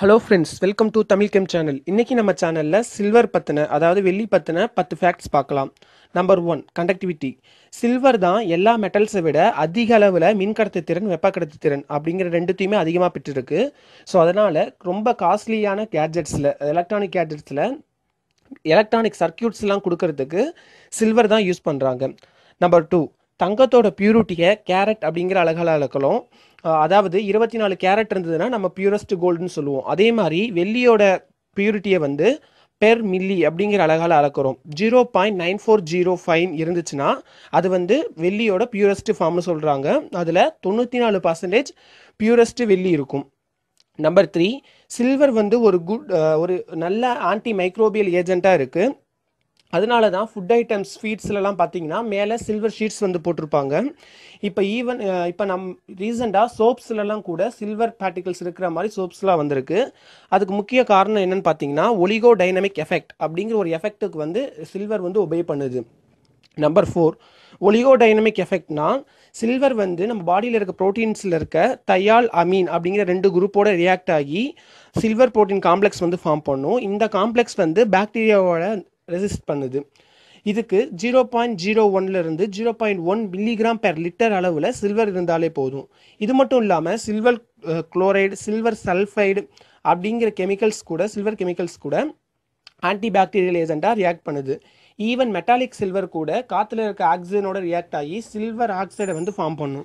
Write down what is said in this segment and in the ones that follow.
hello friends welcome to Tamil chem channel இன்னைக்கு நம்ம சேனலில் சில்வர் பற்றின அதாவது வெள்ளி பற்றின பத்து ஃபேக்ட்ஸ் பார்க்கலாம் நம்பர் ஒன் கண்டக்டிவிட்டி சில்வர் தான் எல்லா மெட்டல்ஸை விட அதிக அளவில் மின்கடத்து திறன் வெப்ப கடத்து திறன் அப்படிங்கிற ரெண்டுத்தையுமே அதிகமாக பெற்றிருக்கு ஸோ அதனால் ரொம்ப காஸ்ட்லியான கேட்ஜெட்ஸில் எலக்ட்ரானிக் கேட்ஜெட்ஸில் எலக்ட்ரானிக் சர்க்கியூட்ஸ்லாம் கொடுக்கறதுக்கு சில்வர் தான் யூஸ் பண்ணுறாங்க நம்பர் டூ தங்கத்தோட பியூரிட்டியை கேரட் அப்படிங்கிற அழகால் அளக்கலாம் அஹ் அதாவது இருபத்தி நாலு கேரட் இருந்ததுன்னா நம்ம பியூரஸ்ட் கோல்டுன்னு சொல்லுவோம் அதே மாதிரி வெள்ளியோட பியூரிட்டியை வந்து பெர் மில்லி அப்படிங்கிற அழகால் அளக்கிறோம் zero point nine four zero five இருந்துச்சுன்னா அது வந்து வெள்ளியோட பியூரஸ்ட் ஃபார்ம்னு சொல்கிறாங்க அதில் தொண்ணூற்றி நாலு பர்சன்டேஜ் பியூரஸ்ட் வெள்ளி இருக்கும் நம்பர் த்ரீ சில்வர் வந்து ஒரு குட் ஒரு நல்ல ஆன்டி மைக்ரோபியல் ஏஜெண்ட்டாக இருக்குது அதனால தான் ஃபுட் ஐட்டம்ஸ் ஸ்வீட்ஸ்லலாம் பார்த்தீங்கன்னா மேலே சில்வர் ஷீட்ஸ் வந்து போட்டிருப்பாங்க இப்போ ஈவன் இப்போ நம் ரீசெண்டாக சோப்ஸ்லலாம் கூட சில்வர் பார்ட்டிகல்ஸ் இருக்கிற மாதிரி சோப்ஸ்லாம் வந்திருக்கு அதுக்கு முக்கிய காரணம் என்னன்னு பார்த்தீங்கன்னா ஒலிகோ டைனமிக் எஃபெக்ட் அப்படிங்கிற ஒரு எஃபெக்ட்டுக்கு வந்து சில்வர் வந்து ஒபே பண்ணுது நம்பர் ஃபோர் ஒலிகோ டைனமிக் எஃபெக்ட்னா சில்வர் வந்து நம்ம பாடியில் இருக்க ப்ரோட்டீன்ஸில் இருக்க தையால் அமீன் அப்படிங்கிற ரெண்டு குரூப்போட ரியாக்ட் ஆகி சில்வர் ப்ரோட்டீன் காம்ப்ளெக்ஸ் வந்து ஃபார்ம் பண்ணும் இந்த காம்ப்ளெக்ஸ் வந்து பாக்டீரியாவோட ரெசிஸ்ட் பண்ணுது இதுக்கு ஜீரோ பாயிண்ட் ஜீரோ ஒன்லேருந்து zero point one milligram per litre அளவில் சில்வர் இருந்தாலே போதும் இது மட்டும் இல்லாமல் சில்வர் குளோரைடு சில்வர் சல்ஃபைடு அப்படிங்கிற கெமிக்கல்ஸ் கூட சில்வர் கெமிக்கல்ஸ் கூட ஆன்டி பாக்டீரியல் ஏஜெண்ட்டாக ரியாக்ட் பண்ணுது ஈவன் மெட்டாலிக் சில்வர் கூட காற்றுல இருக்க ஆக்சிஜனோட ரியாக்ட் ஆகி சில்வர் ஆக்சைடை வந்து ஃபார்ம் பண்ணும்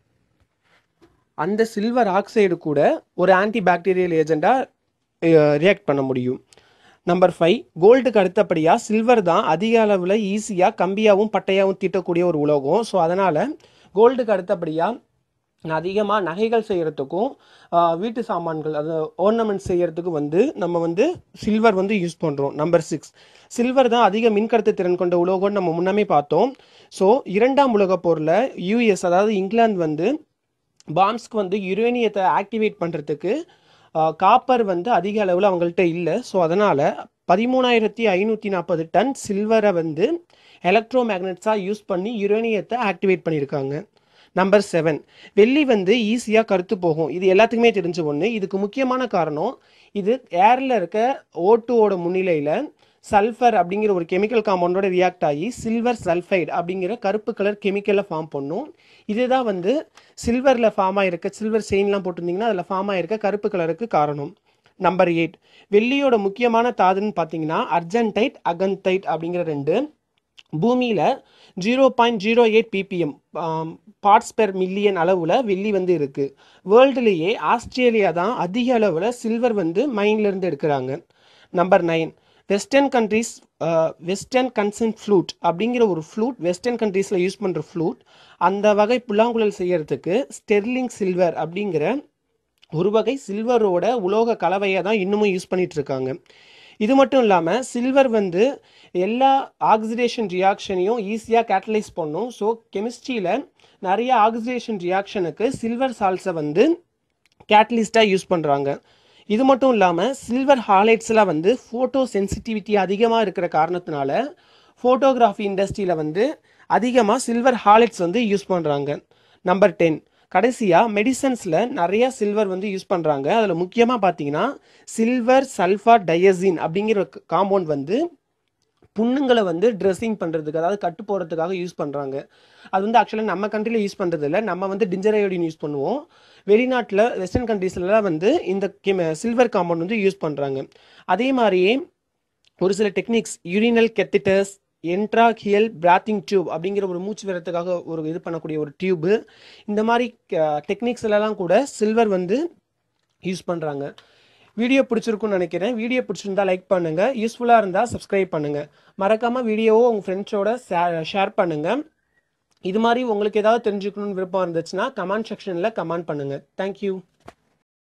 அந்த சில்வர் ஆக்சைடு கூட ஒரு ஆன்டி பாக்டீரியல் ஏஜெண்ட்டாக ரியாக்ட் பண்ண முடியும் நம்பர் ஃபைவ் கோல்டுக்கு அடுத்தபடியாக சில்வர் தான் அதிக அளவில் ஈஸியாக கம்பியாகவும் பட்டையாகவும் தீட்டக்கூடிய ஒரு உலோகம் ஸோ அதனால் கோல்டுக்கு அடுத்தபடியாக அதிகமாக நகைகள் செய்கிறதுக்கும் வீட்டு சாமான்கள் அது ஓர்னமெண்ட் செய்கிறதுக்கு வந்து நம்ம வந்து சில்வர் வந்து யூஸ் பண்ணுறோம் நம்பர் சிக்ஸ் சில்வர் தான் அதிக மின்கடத்து திறன் கொண்ட உலோகம்னு நம்ம முன்னமே பார்த்தோம் ஸோ இரண்டாம் உலகப் போரில் யூஎஸ் அதாவது இங்கிலாந்து வந்து பாம்ஸ்க்கு வந்து யுரேனியத்தை ஆக்டிவேட் பண்ணுறதுக்கு காப்பர் வந்து அதிக அளவில் அவங்கள்ட்ட இல்லை ஸோ அதனால் பதிமூணாயிரத்தி ஐநூற்றி நாற்பது டன் சில்வரை வந்து எலக்ட்ரோ மேக்னட்ஸாக யூஸ் பண்ணி யுரேனியத்தை ஆக்டிவேட் பண்ணியிருக்காங்க நம்பர் செவன் வெள்ளி வந்து ஈஸியாக கருத்து போகும் இது எல்லாத்துக்குமே தெரிஞ்ச ஒன்று இதுக்கு முக்கியமான காரணம் இது ஏரில் இருக்க ஓட்டுவோட முன்னிலையில் சல்ஃபர் அப்படிங்கிற ஒரு கெமிக்கல் காம்பவுண்டோட ரியாக்ட் ஆகி சில்வர் சல்ஃபைடு அப்படிங்கிற கருப்பு கலர் கெமிக்கலை ஃபார்ம் பண்ணும் இதுதான் வந்து சில்வரில் ஃபார்ம் ஆகிருக்க சில்வர் செயின்லாம் போட்டிருந்தீங்கன்னா அதில் ஃபார்ம் ஆகிருக்க கருப்பு கலருக்கு காரணம் நம்பர் எயிட் வெள்ளியோட முக்கியமான தாதுன்னு பார்த்தீங்கன்னா அர்ஜென்டைட் அகன்டைட் அப்படிங்கிற ரெண்டு பூமியில் zero point zero eight PPM parts per million அளவில் வெள்ளி வந்து இருக்குது வேர்ல்டுலேயே ஆஸ்திரேலியா தான் அதிக அளவில் சில்வர் வந்து மைன்லேருந்து எடுக்கிறாங்க number nine western countries western concert flute அப்படிங்கிற ஒரு ஃப்ளூட் வெஸ்டர்ன் கண்ட்ரீஸில் யூஸ் பண்ணுற ஃப்ளூட் அந்த வகை புல்லாங்குழல் செய்யறதுக்கு ஸ்டெர்லிங் சில்வர் அப்படிங்கிற ஒரு வகை சில்வரோட உலோக கலவையை தான் இன்னமும் யூஸ் பண்ணிட்டு இருக்காங்க இது மட்டும் இல்லாமல் சில்வர் வந்து எல்லா ஆக்சிடேஷன் ரியாக்ஷனையும் ஈஸியாக கேட்டலைஸ் பண்ணும் ஸோ கெமிஸ்ட்ரியில் நிறைய ஆக்சிடேஷன் ரியாக்ஷனுக்கு சில்வர் சால்ஸை வந்து கேட்டலிஸ்டாக யூஸ் பண்ணுறாங்க இது மட்டும் இல்லாமல் சில்வர் ஹாலைட்ஸில் வந்து ஃபோட்டோ சென்சிட்டிவிட்டி அதிகமாக இருக்கிற காரணத்தினால ஃபோட்டோகிராஃபி இண்டஸ்ட்ரியில் வந்து அதிகமாக சில்வர் ஹாலைட்ஸ் வந்து யூஸ் பண்ணுறாங்க நம்பர் டென் கடைசியாக மெடிசன்ஸில் நிறைய சில்வர் வந்து யூஸ் பண்ணுறாங்க அதில் முக்கியமாக பார்த்தீங்கன்னா சில்வர் சல்ஃபர் டயசின் அப்படிங்கிற காம்பவுண்ட் வந்து புண்ணுங்களை வந்து ட்ரெஸ்ஸிங் பண்ணுறதுக்கு அதாவது கட்டு போடுறதுக்காக யூஸ் பண்ணுறாங்க அது வந்து ஆக்சுவலாக நம்ம கண்ட்ரியில் யூஸ் பண்ணுறது இல்லை நம்ம வந்து டிஞ்சரையோடின் யூஸ் பண்ணுவோம் வெளிநாட்டில் வெஸ்டர்ன் கண்ட்ரீஸ்லாம் வந்து இந்த சில்வர் காம்பவுண்ட் வந்து யூஸ் பண்ணுறாங்க அதே மாதிரியே ஒரு சில techniques urinal catheters endotracheal breathing tube அப்படிங்கிற ஒரு மூச்சு வரத்துக்காக ஒரு இது பண்ணக்கூடிய ஒரு டியூபு இந்த மாதிரி டெக்னிக்ஸ்லாம் கூட சில்வர் வந்து யூஸ் பண்ணுறாங்க வீடியோ பிடிச்சிருக்குன்னு நினைக்கிறேன் வீடியோ பிடிச்சிருந்தா லைக் பண்ணுங்கள் யூஸ்ஃபுல்லாக இருந்தால் சப்ஸ்கிரைப் பண்ணுங்கள் மறக்காமல் வீடியோவை உங்கள் ஃப்ரெண்ட்ஸோட ஷேர் பண்ணுங்கள் இது மாதிரி உங்களுக்கு ஏதாவது தெரிஞ்சுக்கணும்னு விருப்பம் இருந்துச்சுன்னா கமெண்ட் செக்ஷனில் கமெண்ட் பண்ணுங்கள் தேங்க்யூ